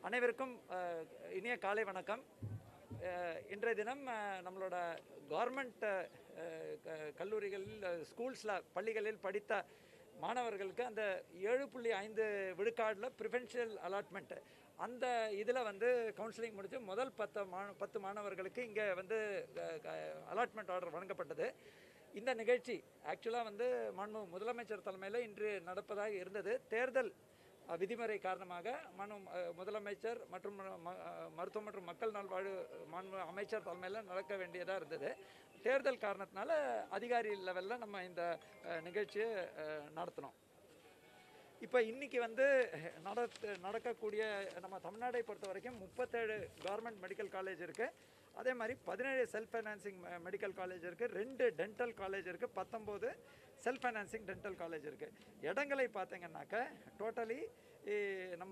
அனைவருக்கும் அஹ், இனிய காலை வணக்கம் அஹ், இன்றைய தினம் அஹ், நம்மளோட கவர்மெண்ட் கல்லூரிகளில் ஸ்கூல்ஸில் பள்ளிகளில் படித்த மாணவர்களுக்கு அந்த ஏழு புள்ளி ஐந்து விழுக்காடில் ப்ரிஃபென்ஷியல் அலாட்மெண்ட் அந்த இதில் வந்து கவுன்சிலிங் முடிச்சு முதல் பத்து மா பத்து மாணவர்களுக்கு இங்கே வந்து அலாட்மெண்ட் ஆர்டர் வழங்கப்பட்டது இந்த நிகழ்ச்சி ஆக்சுவலாக வந்து மாண்பு முதலமைச்சர் தலைமையில் இன்று நடப்பதாக இருந்தது தேர்தல் அஹ், விதிமுறை காரணமாக மனு அஹ், முதலமைச்சர் மற்றும் ம- அஹ், மருத்துவம் மற்றும் மக்கள் நல்வாழ்வு மாண்பு அமைச்சர் தலைமையில் நடக்க வேண்டியதாக இருந்தது தேர்தல் காரணத்தினால அதிகாரி லெவலில் நம்ம இந்த அஹ், நிகழ்ச்சியை அஹ், நடத்தினோம் இப்போ இன்னைக்கு வந்து நடத்து நடக்கக்கூடிய நம்ம தமிழ்நாடை பொறுத்த வரைக்கும் முப்பத்தேழு கவர்மெண்ட் மெடிக்கல் காலேஜ் இருக்குது அதே மாதிரி பதினேழு செல்ஃப் ஃபைனான்சிங் மெடிக்கல் காலேஜ் இருக்குது ரெண்டு டென்டல் காலேஜ் இருக்குது பத்தொம்போது செல்ஃப் ஃபைனான்சிங் டென்டல் காலேஜ் இருக்குது இடங்களை பார்த்தீங்கன்னாக்க டோட்டலி நம்ம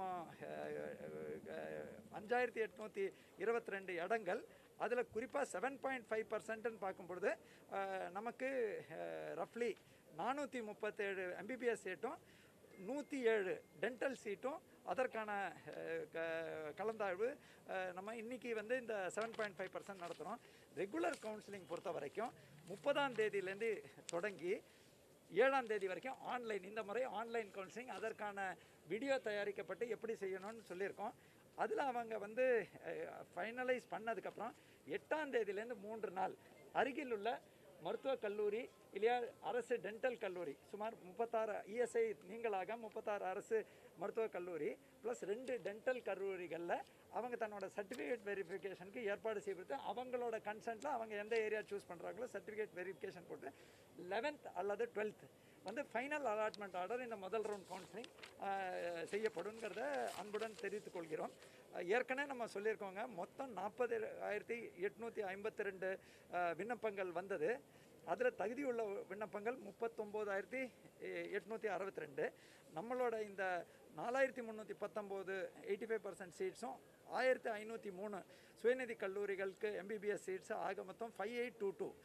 அஞ்சாயிரத்தி எட்நூற்றி இருபத்தி ரெண்டு இடங்கள் அதில் குறிப்பாக செவன் பாயிண்ட் ஃபைவ் பர்சன்ட்னு பார்க்கும் பொழுது அஹ், நமக்கு ரஃப்லி நானூற்றி முப்பத்தேழு எம்பிபிஎஸ் சீட்டும் நூற்றி ஏழு டென்டல் சீட்டும் அதற்கான அஹ், க- கலந்தாய்வு அஹ், நம்ம இன்னைக்கு வந்து இந்த செவன் பாயிண்ட் ஃபைவ் பர்சன்ட் நடத்துகிறோம் ரெகுலர் கவுன்சிலிங் பொறுத்த வரைக்கும் முப்பதாம் தேதியிலேருந்து தொடங்கி ஏழாம் தேதி வரைக்கும் ஆன்லைன் இந்த முறை ஆன்லைன் கவுன்சிலிங் அதற்கான வீடியோ தயாரிக்கப்பட்டு எப்படி செய்யணும்னு சொல்லியிருக்கோம் அதில் அவங்க வந்து ஃபைனலைஸ் பண்ணதுக்கப்புறம் எட்டாம் தேதியிலேருந்து மூன்று நாள் அருகில் உள்ள மருத்துவக் கல்லூரி இல்லையா அரசு டென்டல் கல்லூரி சுமார் முப்பத்தாறு இஎஸ்ஐ நீங்களாக முப்பத்தாறு அரசு மருத்துவக் கல்லூரி ப்ளஸ் ரெண்டு டென்டல் கல்லூரிகளில் அவங்க தன்னோட சர்டிஃபிகேட் வெரிஃபிகேஷனுக்கு ஏற்பாடு செய்வது அவங்களோட கன்சென்ட்டில் அவங்க எந்த ஏரியா சூஸ் பண்ணுறாங்களோ சர்டிஃபிகேட் வெரிஃபிகேஷன் போட்டு லெவன்த் அல்லது டுவெல்த் வந்து ஃபைனல் அலாட்மெண்ட் ஆர்டர் இந்த முதல் ரவுண்ட் கவுன்சிலிங் செய்யப்படுங்கிறத அன்புடன் தெரிவித்துக் கொள்கிறோம் அஹ், ஏற்கனவே நம்ம சொல்லியிருக்கோங்க மொத்தம் நாற்பது ஆயிரத்தி எட்நூற்றி ஐம்பத்தி ரெண்டு விண்ணப்பங்கள் வந்தது அதில் தகுதியுள்ள விண்ணப்பங்கள் முப்பத்தொம்போதாயிரத்தி எட்நூற்றி அறுபத்தி ரெண்டு நம்மளோட இந்த நாலாயிரத்தி முந்நூற்றி பத்தொம்போது எயிட்டி ஃபைவ் பர்சன்ட் சீட்ஸும் ஆயிரத்தி ஐநூற்றி மூணு சுயநிதி கல்லூரிகளுக்கு எம்பிபிஎஸ் சீட்ஸ் ஆக மொத்தம் ஃபைவ் எயிட் டூ டூ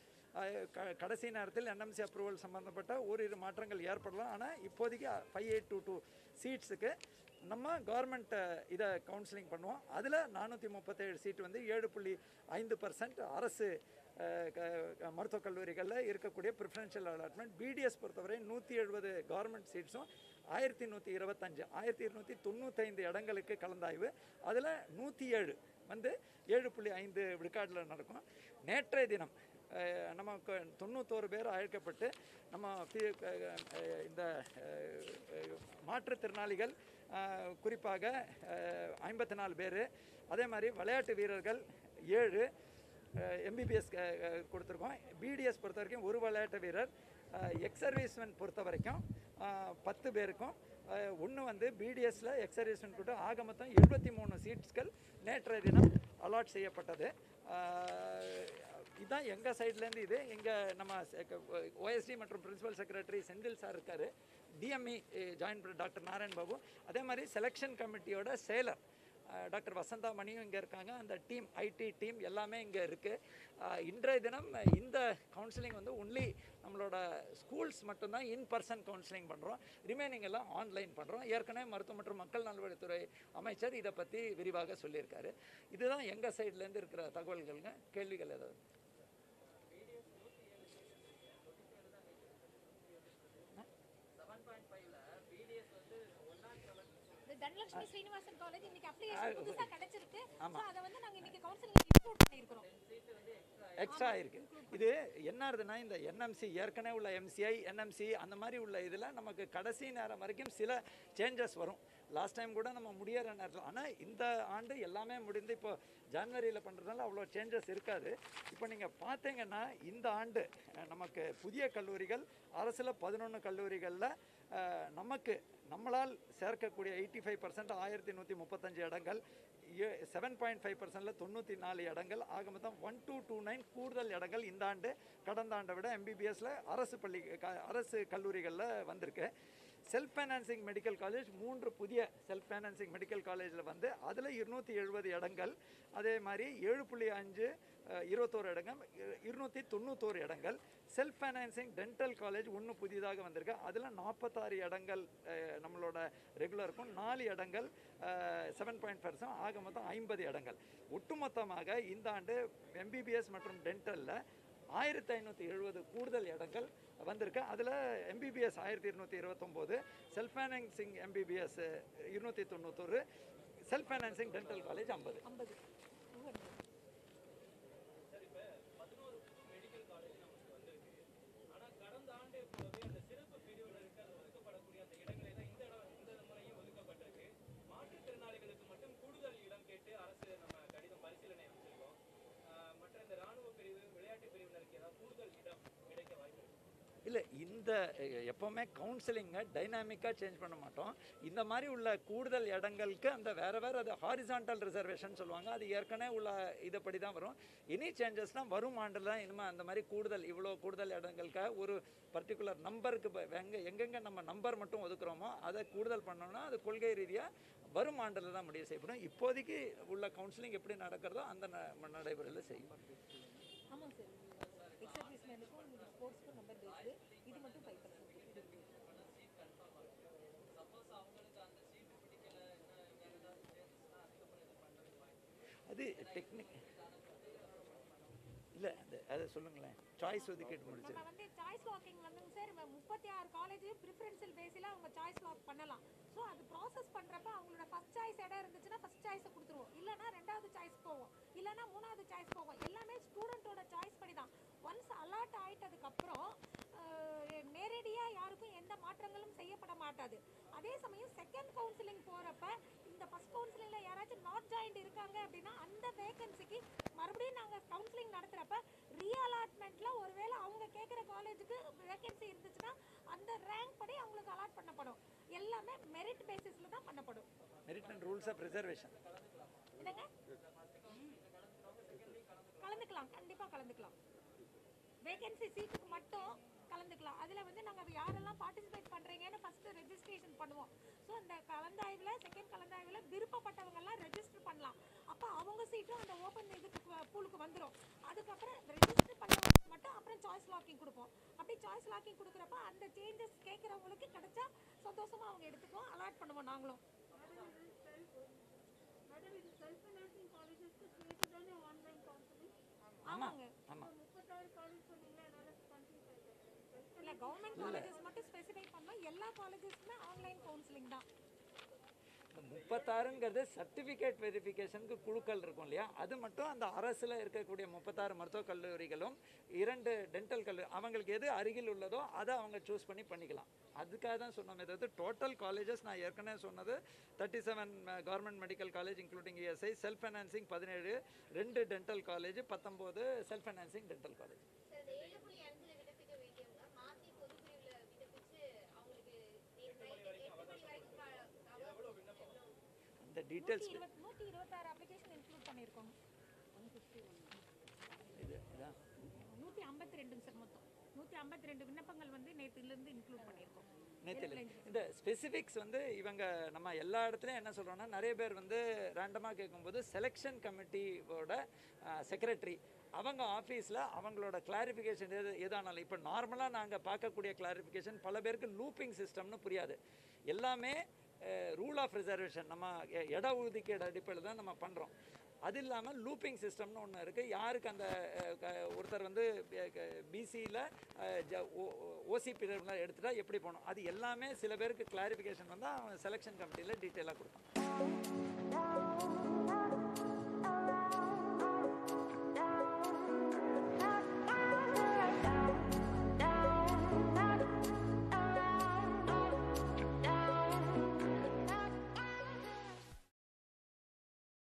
கடைசி நேரத்தில் என்எம்சி அப்ரூவல் சம்மந்தப்பட்ட ஓரிரு மாற்றங்கள் ஏற்படலாம் ஆனால் இப்போதைக்கு ஃபைவ் எயிட் டூ டூ சீட்ஸுக்கு நம்ம கவர்மெண்ட் இதை கவுன்சிலிங் பண்ணுவோம் அதில் நானூற்றி முப்பத்தேழு சீட் வந்து ஏழு புள்ளி ஐந்து பர்சன்ட் அரசு அஹ், க- க- மருத்துவக் கல்லூரிகளில் இருக்கக்கூடிய ப்ரிஃபரன்ஷியல் அலாட்மெண்ட் பிடிஎஸ் பொறுத்தவரை நூற்றி எழுபது கவர்மெண்ட் சீட்ஸும் ஆயிரத்தி நூற்றி இருபத்தஞ்சு ஆயிரத்தி இருநூற்றி தொண்ணூத்தைந்து இடங்களுக்கு கலந்தாய்வு அதில் நூற்றி ஏழு வந்து ஏழு புள்ளி ஐந்து விழுக்காடில் நடக்கும் நேற்றைய தினம் அஹ், நமக்கு தொண்ணூத்தோரு பேர் அழைக்கப்பட்டு நம்ம பி- அஹ், இந்த அஹ், அஹ், மாற்றுத்திறனாளிகள் அஹ், குறிப்பாக ஐம்பத்தி நாலு பேர் அதே மாதிரி விளையாட்டு வீரர்கள் ஏழு எம்பிபிஎஸ் கொடுத்துருக்கோம் பிடிஎஸ் பொறுத்த வரைக்கும் ஒரு விளையாட்டு வீரர் எக்ஸ் சர்வீஸ்மேன் பொறுத்த வரைக்கும் அஹ், பத்து பேருக்கும் ஒன்று வந்து பிடிஎஸ்ல எக்ஸ் சர்வீஸ்மேன் கூட ஆக மொத்தம் எழுபத்தி மூணு சீட்ஸ்கள் நேற்றைய தினம் அலாட் செய்யப்பட்டது அஹ், இதுதான் எங்கள் சைட்லேருந்து இது இங்கே நம்ம ஓஎஸ்டி மற்றும் பிரின்சிபல் செக்ரட்டரி செந்தில் சார் இருக்கார் DME join doctor Narayan Babu அதே மாதிரி செலெக்ஷன் கமிட்டியோட செயலர் அஹ், டாக்டர் வசந்தா மணியும் இங்கே இருக்காங்க அந்த டீம் ஐடி டீம் எல்லாமே இங்கே இருக்குது இன்றைய தினம் இந்த கவுன்சிலிங் வந்து ஒன்லி நம்மளோட ஸ்கூல்ஸ் மட்டும்தான் இன் பர்சன் கவுன்சிலிங் பண்ணுறோம் ரிமைனிங் எல்லாம் ஆன்லைன் பண்ணுறோம் ஏற்கனவே மருத்துவம் மற்றும் மக்கள் நல்வழித்துறை அமைச்சர் இதை பற்றி விரிவாக சொல்லியிருக்காரு இதுதான் எங்கள் சைட்லேருந்து இருக்கிற தகவல்களுங்க கேள்விகள் ஏதாவது இந்த தனலட்சுமி ஸ்ரீனிவாசன் காலேஜ் இன்னைக்கு அப்ளிகேஷன் புதுசா கிடைச்சிருக்கு சோ அத வந்து நாங்க இன்னைக்கு கவுன்சிலிங் இன்க்ளூட் பண்ணியிருக்கிறோம் எக்ஸ்ட்ரா இருக்கு இது என்ன ஆகுதுன்னா இந்த என்எம்சி ஏற்கனவே உள்ள எம்சிஐ என்எம்சி அந்த மாதிரி உள்ள இதில் நமக்கு கடைசி நேரம் வரைக்கும் சில சேஞ்சஸ் வரும் லாஸ்ட் டைம் கூட நம்ம முடியிற நேரத்தில் ஆனால் இந்த ஆண்டு எல்லாமே முடிந்து இப்போ ஜனவரியில் பண்ணுறதுனால அவ்வளோ சேஞ்சஸ் இருக்காது இப்போ நீங்கள் பார்த்தீங்கன்னா இந்த ஆண்டு அஹ், நமக்கு புதிய கல்லூரிகள் அரசில் பதினொன்று கல்லூரிகளில் நமக்கு நம்மளால் சேர்க்கக்கூடிய எயிட்டி ஃபைவ் பர்சன்ட் ஆயிரத்தி நூற்றி முப்பத்தஞ்சு இடங்கள் செவன் பாயிண்ட் ஃபைவ் பர்சன்டில் தொண்ணூற்றி நாலு இடங்கள் ஆக மொத்தம் ஒன் டூ டூ நைன் கூடுதல் இடங்கள் இந்த ஆண்டு கடந்த ஆண்டை விட எம்பிபிஎஸ்ல அரசு பள்ளி க- அரசு கல்லூரிகளில் வந்திருக்கு செல்ஃப் ஃபைனான்சிங் மெடிக்கல் காலேஜ் மூன்று புதிய செல்ஃப் ஃபைனான்சிங் மெடிக்கல் காலேஜில் வந்து அதில் இருநூற்றி எழுபது இடங்கள் அதே மாதிரி ஏழு புள்ளி அஞ்சு அஹ், இருபத்தோரு இடங்கள் இ- இருநூற்றி தொண்ணூத்தோரு இடங்கள் செல்ஃப் ஃபைனான்சிங் டென்டல் காலேஜ் ஒன்று புதிதாக வந்திருக்கு அதில் நாற்பத்தாறு இடங்கள் அஹ், நம்மளோட ரெகுலருக்கும் நாலு இடங்கள் செவன் பாயிண்ட் பர்சன்ட் ஆக மொத்தம் ஐம்பது இடங்கள் ஒட்டுமொத்தமாக இந்த ஆண்டு எம்பிபிஎஸ் மற்றும் டென்டலில் ஆயிரத்தி ஐநூற்றி எழுபது கூடுதல் இடங்கள் வந்திருக்கு அதில் எம்பிபிஎஸ் ஆயிரத்தி இருநூற்றி இருபத்தொம்போது செல்ஃப் ஃபைனான்சிங் எம்பிபிஎஸ் இருநூற்றி தொண்ணூத்தொரு செல்ஃப் ஃபைனான்சிங் டென்டல் காலேஜ் ஐம்பது ஐம்பது இல்லை இந்த அஹ், எப்பவுமே கவுன்சிலிங்கை டைனாமிக்காக சேஞ்ச் பண்ண மாட்டோம் இந்த மாதிரி உள்ள கூடுதல் இடங்களுக்கு அந்த வேற வேற அது ஹாரிசான்டல் ரிசர்வேஷன் சொல்லுவாங்க அது ஏற்கனவே உள்ள இதைப்படி தான் வரும் எனி சேஞ்சஸ்னால் வரும் ஆண்டில் தான் இனிமேல் அந்த மாதிரி கூடுதல் இவ்வளோ கூடுதல் இடங்களுக்காக ஒரு பர்டிகுலர் நம்பருக்கு எங்கே எங்கெங்கே நம்ம நம்பர் மட்டும் ஒதுக்குறோமோ அதை கூடுதல் பண்ணோம்னா அது கொள்கை ரீதியாக வரும் ஆண்டில் தான் முடிவு செய்யப்படும் இப்போதைக்கு உள்ள கவுன்சிலிங் எப்படி நடக்கிறதோ அந்த ந- நடைமுறையில் செய்யும் ஆமாம் சார் எக்ஸர்சைஸ்மெண்ட்டுக்கும் ஸ்போர்ட்ஸ்க்கும் நம்பர் பேஸ்டு இது மட்டும் ஃபைவ் பர்சன்ட் இது அது டெக்னிக் இல்லை அது அதை சொல்லுங்களேன் சாய்ஸ் ஒதுக்கீடு முடிச்சு நம்ம வந்து சாய்ஸ் லாக்கிங் வந்துங்க சார் முப்பத்தி ஆறு காலேஜ் ப்ரிஃபரன்ஷியல் பேஸில் அவங்க சாய்ஸ் லாக் பண்ணலாம் ஸோ அது ப்ராசஸ் பண்ணுறப்ப அவங்களோட ஃபர்ஸ்ட் சாய்ஸ் இடம் இருந்துச்சுன்னா ஃபர்ஸ்ட் சாய்ஸை கொடுத்துருவோம் இல்லைன்னா ரெண்டாவது சாய்ஸ் போவோம் இல்லைன்னா மூணாவது சாய்ஸ் போவோம் எல்லாமே ஸ்டூடெண்ட்டோட சாய்ஸ் படி தான் ஒன்ஸ் அலாட் ஆயிட்டதுக்கப்புறம் நேரடியாக யாருக்கும் எந்த மாற்றங்களும் செய்யப்பட மாட்டாது அதே சமயம் செகண்ட் கவுன்சிலிங் போகிறப்ப இந்த ஃபர்ஸ்ட் கவுன்சிலிங்கில் யாராச்சும் நாட் ஜாயிண்ட் இருக்காங்க அப்படின்னா அந்த வேகன்சிக்கு மறுபடியும் நாங்கள் கவுன்சிலிங் நடத்துகிறப்ப ரீஅலாட்மெண்ட்டில் ஒருவேளை அவங்க கேட்குற காலேஜுக்கு வேகன்சி இருந்துச்சுன்னா அந்த ரேங்க் படி அவங்களுக்கு அலாட் பண்ணப்படும் எல்லாமே மெரிட் பேசிஸில் தான் பண்ணப்படும் merit and rules of reservation என்னங்க கலந்துக்கலாம் கண்டிப்பாக கலந்துக்கலாம் வேகன்சி சீட்டுக்கு மட்டும் கலந்துக்கலாம் அதில் வந்து நாங்கள் யாரெல்லாம் பார்ட்டிசிபேட் பண்ணுறீங்கன்னு ஃபஸ்ட்டு ரெஜிஸ்ட்ரேஷன் பண்ணுவோம் ஸோ அந்த கலந்தாய்வில் செகண்ட் கலந்தாய்வில் விருப்பப்பட்டவங்கெல்லாம் ரெஜிஸ்டர் பண்ணலாம் அப்போ அவங்க சீட்டும் அந்த ஓப்பன் இதுக்கு பூலுக்கு வந்துடும் அதுக்கப்புறம் ரெஜிஸ்டர் பண்ணவங்களுக்கு மட்டும் அப்புறம் சாய்ஸ் லாக்கிங் கொடுப்போம் அப்படி சாய்ஸ் லாக்கிங் கொடுக்குறப்ப அந்த சேஞ்சஸ் கேட்குறவங்களுக்கு கிடைச்சா சந்தோஷமா அவங்க எடுத்துக்குவோம் அலாட் பண்ணுவோம் நாங்களும் மேடம் இது செல்ஃப் ஃபைனான்சிங் காலேஜஸ்க்கு சேர்த்து தானே ஆன்லைன் கவுன்சிலிங் ஆமாங்க ஆமாம் முப்பத்தாறு காலேஜ் சொன்னீங்களா என்னால் கன்ஃபியூஸ் ஆகிட்டேன் இல்ல கவர்மெண்ட் காலேஜஸ் மட்டும் ஸ்பெசிஃபை பண்ணோம் எல்லா காலேஜஸ்க்குமே ஆன்லைன் கவுன்சிலிங் தான் இந்த முப்பத்தாறுங்கிறது சர்டிஃபிகேட் வெரிஃபிகேஷனுக்கு குழுக்கள் இருக்கும் இல்லையா அது மட்டும் அந்த அரசில் இருக்கக்கூடிய முப்பத்தாறு மருத்துவக் கல்லூரிகளும் இரண்டு டென்டல் கல்லூரி அவங்களுக்கு எது அருகில் உள்ளதோ அதை அவங்க சூஸ் பண்ணி பண்ணிக்கலாம் அதுக்காக தான் சொன்னோமே தவிர்த்து டோட்டல் காலேஜஸ் நான் ஏற்கனவே சொன்னது thirty seven government medical college including ESI self financing பதினேழு ரெண்டு டென்டல் காலேஜ் பத்தொம்போது self financing dental college sir இந்த ஏழு புள்ளி அஞ்சுல விண்ணப்பிக்க வேண்டியவங்க மாத்தி பொது பிரிவுல விண்ணப்பிச்சு அவங்களுக்கு நேத்து night எட்டு மணி வரைக்கும் கா- காலம் இந்த டீட்டெயில்ஸ் நூற்றி இருபத் நூற்றி இருபத்தாறு அப்ளிகேஷன் இன்க்ளூட் பண்ணியிருக்கோம் இது இதான் நூற்றி ஐம்பத்தி ரெண்டுங்க சார் மொத்தம் நூற்றி ஐம்பத்தி ரெண்டு விண்ணப்பங்கள் வந்து நேற்றுலேருந்து இன்க்ளூட் பண்ணியிருக்கோம் நேத்துல இந்த ஸ்பெசிஃபிக்ஸ் வந்து இவங்க நம்ம எல்லா இடத்துலையும் என்ன சொல்கிறோம்னா நிறைய பேர் வந்து ரேண்டமாக கேட்கும்போது செலெக்ஷன் கமிட்டியோட செக்ரட்டரி அவங்க ஆஃபீஸில் அவங்களோட கிளாரிஃபிகேஷன் எது எதானாலும் இப்போ நார்மலாக நாங்கள் பார்க்கக்கூடிய கிளாரிஃபிகேஷன் பல பேருக்கு லூப்பிங் சிஸ்டம்னு புரியாது எல்லாமே ரூல் ஆஃப் ரிசர்வேஷன் நம்ம எ- இட ஒதுக்கீடு அடிப்படையில் தான் நம்ம பண்ணுறோம் அது இல்லாமல் லூப்பிங் சிஸ்டம்னு ஒன்று இருக்குது யாருக்கு அந்த அஹ், க- ஒருத்தர் வந்து பிசியில் ஓசி பிரிவில் எடுத்துட்டா எப்படி போகணும் அது எல்லாமே சில பேருக்கு கிளாரிஃபிகேஷன் வந்து அவன் செலெக்ஷன் கமிட்டியில் டீட்டெயிலாக கொடுப்பான்